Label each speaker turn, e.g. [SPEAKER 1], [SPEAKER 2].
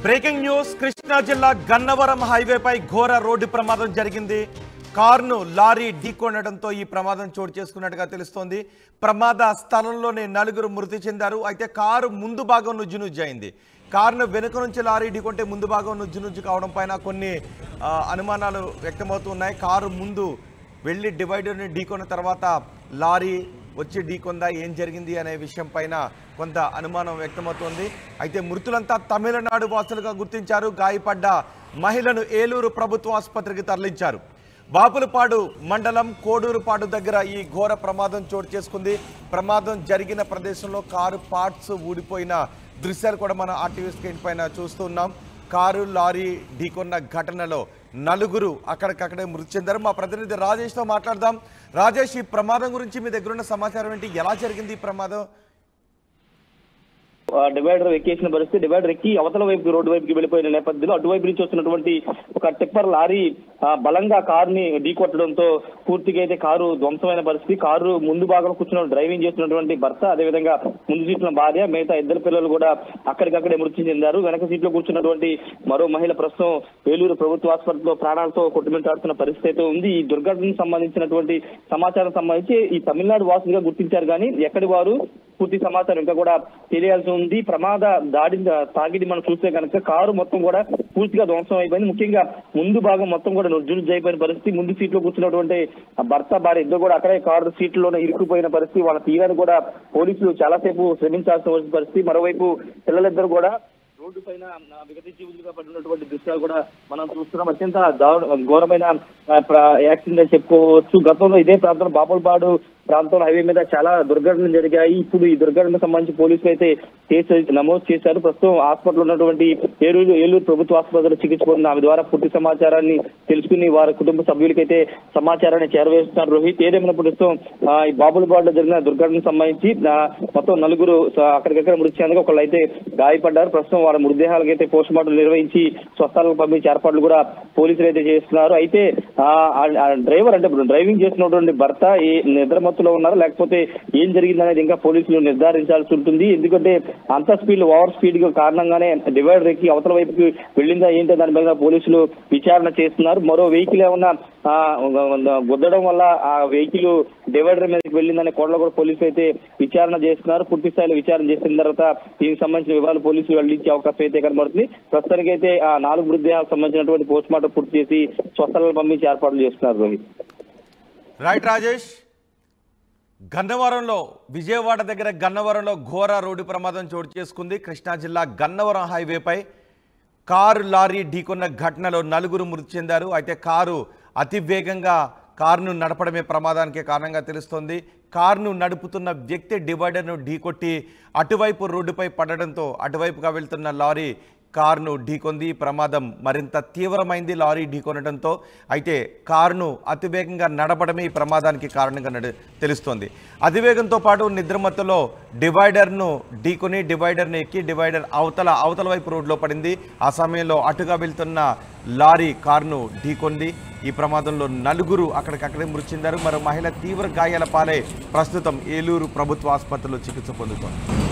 [SPEAKER 1] breaking news Krishna జిల్లా గన్నవరం హైవేపై ఘోర road ప్రమాదం జరిగింది కారును లారీ ఢీకొనడంతో ఈ ప్రమాదం చోటు చేసుకున్నట్టుగా తెలుస్తోంది ప్రమాద స్థలంలోనే నలుగురు మృతి చెందారు అయితే కారు ముందు భాగం నుజ్జు నుజ్జు అయింది కారును వెనుక నుంచి లారీ ఢీకొంటే ముందు భాగం నుజ్జు నుజ్జు కావడం పైన కొన్ని ఆ, అనుమానాలు వ్యక్తమవుతున్నాయి కారు ముందు వెళ్ళి డివైడర్ని ఢీకొన్న తర్వాత లారీ వచ్చి ఢీకొందా ఏం జరిగింది అనే విషయం పైన కొంత అనుమానం వ్యక్తమవుతోంది అయితే మృతులంతా తమిళనాడు వాసులుగా గుర్తించారు గాయపడ్డ మహిళను ఏలూరు ప్రభుత్వ ఆసుపత్రికి తరలించారు బాపులపాడు మండలం కోడూరుపాడు దగ్గర ఈ ఘోర ప్రమాదం చోటు చేసుకుంది ప్రమాదం జరిగిన ప్రదేశంలో కారు పార్ట్స్ ఊడిపోయిన దృశ్యాలు కూడా మనం ఆర్టీవీ స్క్రీన్ పైన చూస్తున్నాం కారు లారీ ఢీకొన్న ఘటనలో నలుగురు అక్కడికక్కడే మృతి చెందారు మా ప్రతినిధి రాజేష్తో మాట్లాడదాం రాజేష్ ఈ ప్రమాదం గురించి మీ దగ్గర ఉన్న సమాచారం ఏంటి ఎలా జరిగింది ఈ ప్రమాదం
[SPEAKER 2] ఆ డివైడర్ ఎక్కేసిన పరిస్థితి డివైడర్ ఎక్కి అవతల వైపు రోడ్డు వైపుకి వెళ్ళిపోయిన నేపథ్యంలో అటువైపు నుంచి వస్తున్నటువంటి ఒక టిప్పర్ లారీ ఆ, బలంగా కారుని ఢీకొట్టడంతో పూర్తిగా అయితే కారు ధ్వంసమైన పరిస్థితి కారు ముందు భాగంలో కూర్చున్న డ్రైవింగ్ చేస్తున్నటువంటి భర్త అదేవిధంగా ముందు సీట్లో భార్య మిగతా ఇద్దరు పిల్లలు కూడా అక్కడికక్కడే మృతి చెందారు వెనక సీట్లో కూర్చున్నటువంటి మరో మహిళ ప్రస్తుతం వేలూరు ప్రభుత్వ ఆసుపత్రిలో ప్రాణాలతో కొట్టుమిట్టాడుతున్న పరిస్థితి అయితే ఉంది ఈ దుర్ఘటనకు సంబంధించినటువంటి సమాచారం సంబంధించి ఈ తమిళనాడు వాసులుగా గుర్తించారు కానీ ఎక్కడి వారు పూర్తి సమాచారం ఇంకా కూడా తెలియాల్సి ఉంది ప్రమాద దాడి తాగిడి మనం చూస్తే కనుక కారు మొత్తం కూడా పూర్తిగా ధ్వంసం అయిపోయింది ముఖ్యంగా ముందు భాగం మొత్తం కూడా నుజ్జునుజ్జు అయిపోయిన పరిస్థితి ముందు సీట్లో కూర్చున్నటువంటి ఆ భర్త భార్య ఇద్దరు కూడా అక్కడే కారు సీట్లోనే ఇరుక్కుపోయిన పరిస్థితి వాళ్ళ తీరాన్ని కూడా పోలీసులు చాలాసేపు శ్రమించాల్సిన పరిస్థితి మరోవైపు పిల్లలిద్దరు కూడా రోడ్డు పైన ఆ, విగత జీవులుగా పడినటువంటి దృశ్యాలు కూడా మనం చూస్తున్నాం అత్యంత దారు ఘోరమైన ఆ, ప్ర- యాక్సిడెంట్ అని చెప్పుకోవచ్చు గతంలో ఇదే ప్రాంతంలో బాపులపాడు ప్రాంతంలో హైవే మీద చాలా దుర్ఘటనలు జరిగాయి ఇప్పుడు ఈ దుర్ఘటనకు సంబంధించి పోలీసులు అయితే కేసు నమోదు చేశారు ప్రస్తుతం హాస్పిటల్ ఉన్నటువంటి ఏలూరు ఏలూరు ప్రభుత్వ ఆసుపత్రిలో చికిత్స పొందిన ఆమె ద్వారా పూర్తి సమాచారాన్ని తెలుసుకుని వారి కుటుంబ సభ్యులకైతే సమాచారాన్ని చేరవేస్తున్నారు రోహిత్ ఏదేమైనా ప్రస్తుతం ఆ, ఈ బాబులపాడులో జరిగిన దుర్ఘటనకు సంబంధించి ఆ, మొత్తం నలుగురు స- అక్కడికక్కడ మృతి చెందగా ఒకళ్ళు అయితే గాయపడ్డారు ప్రస్తుతం వాళ్ళ మృతదేహాలకు అయితే పోస్ట్ మార్టం నిర్వహించి స్వస్థలాలకు పంపించే ఏర్పాట్లు కూడా పోలీసులు అయితే చేస్తున్నారు అయితే ఆ ఆ డ్రైవర్ అంటే ఇప్పుడు డ్రైవింగ్ చేసినటువంటి భర్త ఏ నిద్ర మత్తులో ఉన్నారా లేకపోతే ఏం జరిగింది అనేది ఇంకా పోలీసులు నిర్ధారించాల్సి ఉంటుంది ఎందుకంటే అంత స్పీడ్ ఓవర్ స్పీడ్ కారణంగానే డివైడర్ ఎక్కి అవతల వైపుకి వెళ్ళిందా ఏంటో దాని మీద పోలీసులు విచారణ చేస్తున్నారు మరో వెహికల్ ఏమన్నా ఆ, గుద్దడం వల్ల ఆ వెహికల్ డివైడర్ మీదకి వెళ్ళిందనే కోడలో కూడా పోలీసులు అయితే విచారణ చేస్తున్నారు పూర్తి స్థాయిలో విచారణ చేసిన తర్వాత దీనికి సంబంధించిన వివరాలు పోలీసులు వెల్లడించే అవకాశం అయితే కనబడుతుంది ప్రస్తుతానికి అయితే ఆ నాలుగు మృతదేహాలకు సంబంధించినటువంటి పోస్ట్ మార్టం పూర్తి చేసి స్వస్థలాలు పంపించి ఏర్పాట్లు చేస్తున్నారు రోహిత్
[SPEAKER 1] రైట్ రాజేష్ గన్నవరంలో విజయవాడ దగ్గర గన్నవరంలో ఘోర రోడ్డు ప్రమాదం చోటు చేసుకుంది కృష్ణా జిల్లా గన్నవరం హైవేపై కారు లారీ ఢీకొన్న ఘటనలో నలుగురు మృతి చెందారు అయితే కారు అతి వేగంగా కారును నడపడమే ప్రమాదానికి కారణంగా తెలుస్తోంది కారును నడుపుతున్న వ్యక్తి డివైడర్ను ఢీకొట్టి అటువైపు రోడ్డుపై పడడంతో అటువైపుగా వెళ్తున్న లారీ కారును ఢీకొంది ఈ ప్రమాదం మరింత తీవ్రమైంది లారీ ఢీకొనడంతో అయితే కారును అతివేగంగా నడపడమే ఈ ప్రమాదానికి కారణంగా నడు తెలుస్తోంది అతివేగంతో పాటు నిద్రమత్తులో డివైడర్ను ఢీకొని డివైడర్ను ఎక్కి డివైడర్ అవతల అవతల వైపు రోడ్లో పడింది ఆ సమయంలో అటుగా వెళ్తున్న లారీ కారును ఢీకొంది ఈ ప్రమాదంలో నలుగురు అక్కడికక్కడే మృతి చెందారు మరో మహిళ తీవ్ర గాయాల పాలై ప్రస్తుతం ఏలూరు ప్రభుత్వ ఆసుపత్రిలో చికిత్స పొందుతోంది